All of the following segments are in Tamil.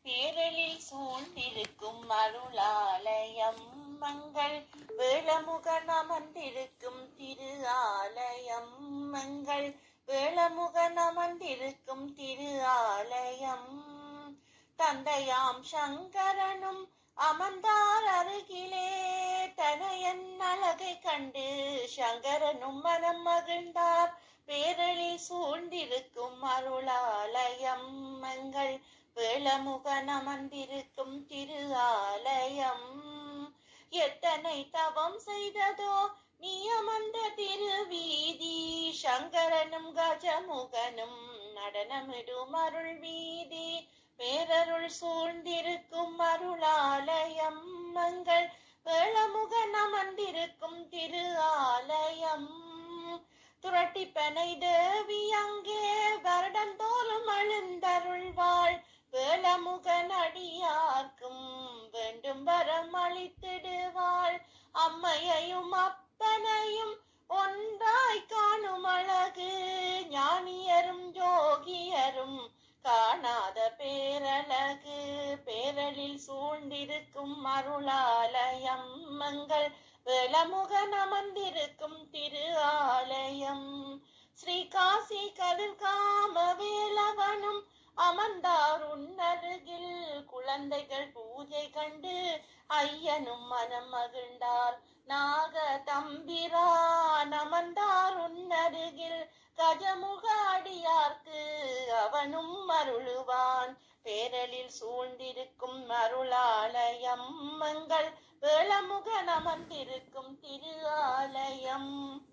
பேரலில் சூழ்ந்திருக்கும் அருளாலயம் மங்கள் வேளமுகன் அமர்ந்திருக்கும் திரு ஆலயம் மங்கள் வேளமுகன் அமர்ந்திருக்கும் திரு ஆலயம் தந்தையாம் சங்கரனும் அமர்ந்தார் அருகிலே தனையன் அழகை கண்டு சங்கரனும் மனம் மகிழ்ந்தார் பேரழி சூழ்ந்திருக்கும் அருளாலயம் மங்கள் வேளமுகன் அமர்ந்திருக்கும் திரு ஆலயம் எத்தனை தவம் செய்ததோ நீ அமர்ந்த திருவீதி சங்கரனும் கஜமுகனும் நடனமிடும் அருள் வீதி பேரருள் சூழ்ந்திருக்கும் அருளாலயம் மங்கள் வேளமுகன் அமர்ந்திருக்கும் திரு ஆலயம் துரட்டிப்பனை தேவி அங்கே வருடம் தோறும் அழுந்தருள்வாள் வேளமுகன் அடியார்க்கும் வேண்டும் வரம் அளித்திடுவாள் அம்மையையும் அப்பனையும் ஒன்றாய் காணும் அழகு ஞானியரும் யோகியரும் காணாத பேரழகு பேரலில் சூழ்ந்திருக்கும் அருளாலயம் மங்கள் வேளமுகன் அமர்ந்திருக்கும் திரு ஆலயம் ஸ்ரீ காசி கதிர்காம வேலவனும் அமர்ந்தார் உன்னருகில் குழந்தைகள் பூஜை கண்டு ஐயனும் மனம் மகிழ்ந்தார் நாக தம்பிரான் அமர்ந்தார் உன்னருகில் கஜமுக அடியார்க்கு அவனும் அருளுவான் பேரலில் சூழ்ந்திருக்கும் அருளாலயம் மங்கள் வேளமுகன் அமர்ந்திருக்கும் திரு ஆலயம்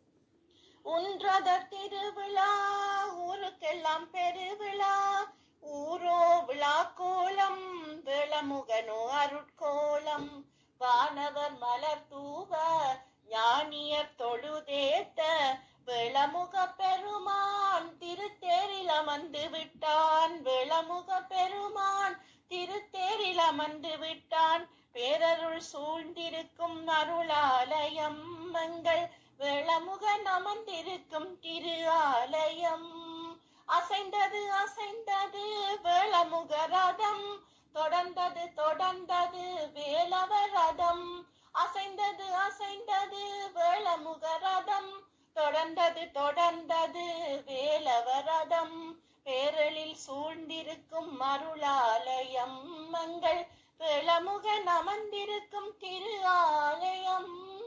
உன்றத திருவிழா ஊருக்கெல்லாம் பெருவிழா ஊரோ விழா கோலம் வேளமுகனோ அருட்கோலம் வானவர் மலர் தூவ ஞானியர் தொழுதேத்த வேளமுக பெருமான் திருத்தேரில் அமர்ந்து விட்டான் வேளமுக பெருமான் திருத்தேரில் அமர்ந்து விட்டான் பேரருள் சூழ்ந்திருக்கும் அருளாலயம் மங்கள் வேளமுகன் அமர்ந்திருக்கும் திரு ஆலயம் அசைந்தது அசைந்தது வேளமுக ரதம் தொடர்ந்தது தொடர்ந்தது வேலவ ரதம் அசைந்தது அசைந்தது வேளமுக ரதம் தொடர்ந்தது தொடர்ந்தது வேலவ ரதம் பேரலில் சூழ்ந்திருக்கும் அருளாலயம் மங்கள் வேளமுகன் அமர்ந்திருக்கும் திரு ஆலயம்